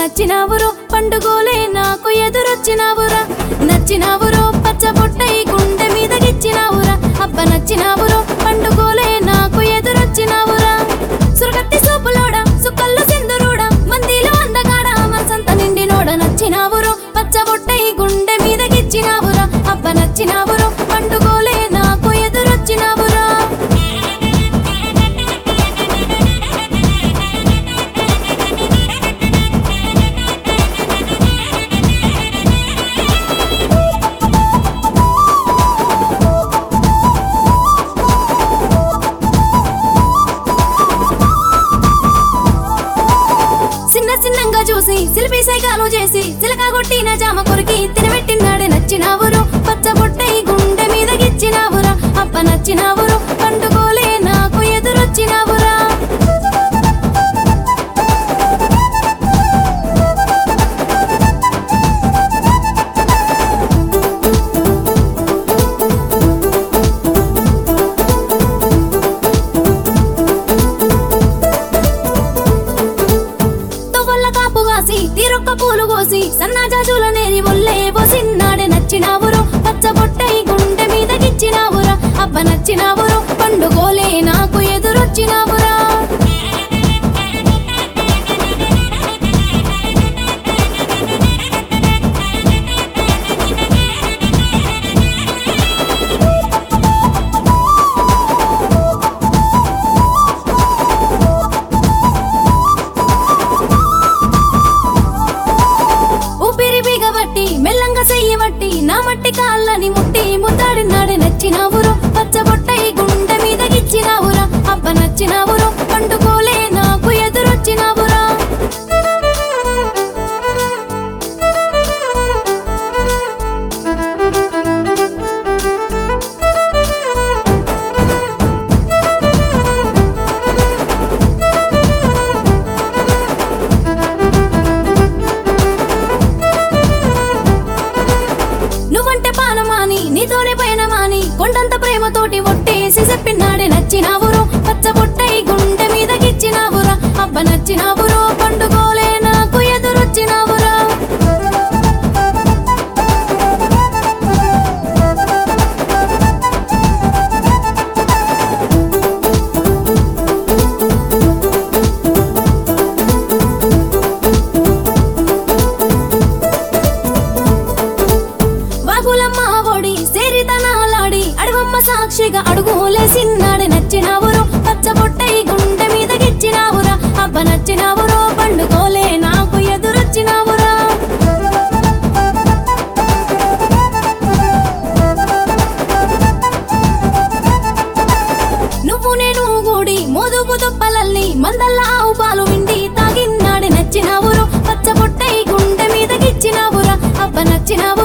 నచ్చినావురో పండుగోలే నాకు ఎదురొచ్చినావురా నచ్చినావురో పచ్చ బొట్టై గుండె మీద గిచ్చినావురా అబ్బ నచ్చినావురో పండుగోలే నాకు ఎదురొచ్చినావురా సురగత్తి సూపులోడా సుక్కల్లో సింధురోడా మందిలో అందగాడ మనసంత నిండినోడ నచ్చినావురో పచ్చ బొట్టై గుండె మీద గిచ్చినావురా అబ్బ నచ్చినావురో పండుగోలే నాకు ఎదురొచ్చినావురా చిన్న చిన్నంగా చూసి సిలిపి సైకాలు చేసి చిలక కొట్టిన జామ కొరికి తినబెట్టినాడే నచ్చినావురు పచ్చ బొట్టై గుండె మీద గిచ్చినావురా అప్ప నచ్చినావురు పండుగోలే నాకు ఎదురొచ్చినావురా తొవ్వల్ల కాపు కాసి తీరొక్క పూలు కోసి సన్నాజాజుల నేరి ఒళ్ళే పోసిన్నాడే నచ్చినావురు పచ్చ బొట్టై గుండె మీద గిచ్చినావురా అబ్బ నచ్చినావురు పండుగోలే నాకు ఎదురొచ్చినావురా ఊపిరి బిగబట్టి మెల్లంగా చెయ్యబట్టి నా మట్టి కాళ్ళని ముట్టి ముద్దాడినాడు నచ్చినావురు పచ్చ బొట్టై గుండె మీద గిచ్చినావురా అబ్బ నచ్చినావురు పండుకోలే నాకు ఎదురొచ్చినావురా నువ్వంటే పానమాని నీతోనే పయనమాని కొండంత ప్రేమతోటి ఒట్టేసి చెప్పినాడే నచ్చినావురు పచ్చ బొట్టై గుండె మీద గిచ్చినావురా అబ్బ నచ్చినావురు పండుగోలే నాకు ఎదురొచ్చినావురా వాగులమ్మ ఒడి సేరితనాలాడి అడవమ్మ సాక్షిగా అడుగులేసిన్నాడు నచ్చినావురు పచ్చ బొట్టై గుండె మీద గిచ్చినావురా అబ్బ నచ్చినావురో పండుకోలే నాకు ఎదురొచ్చినావురా నువ్వు నేను గూడి మోదుగు దుప్పలల్లి మందల్ల ఆవు పాలు విండి తాగిన్నాడు నచ్చినావురు పచ్చ బొట్టై గుండె మీద గిచ్చినావురా అబ్బ నచ్చినావు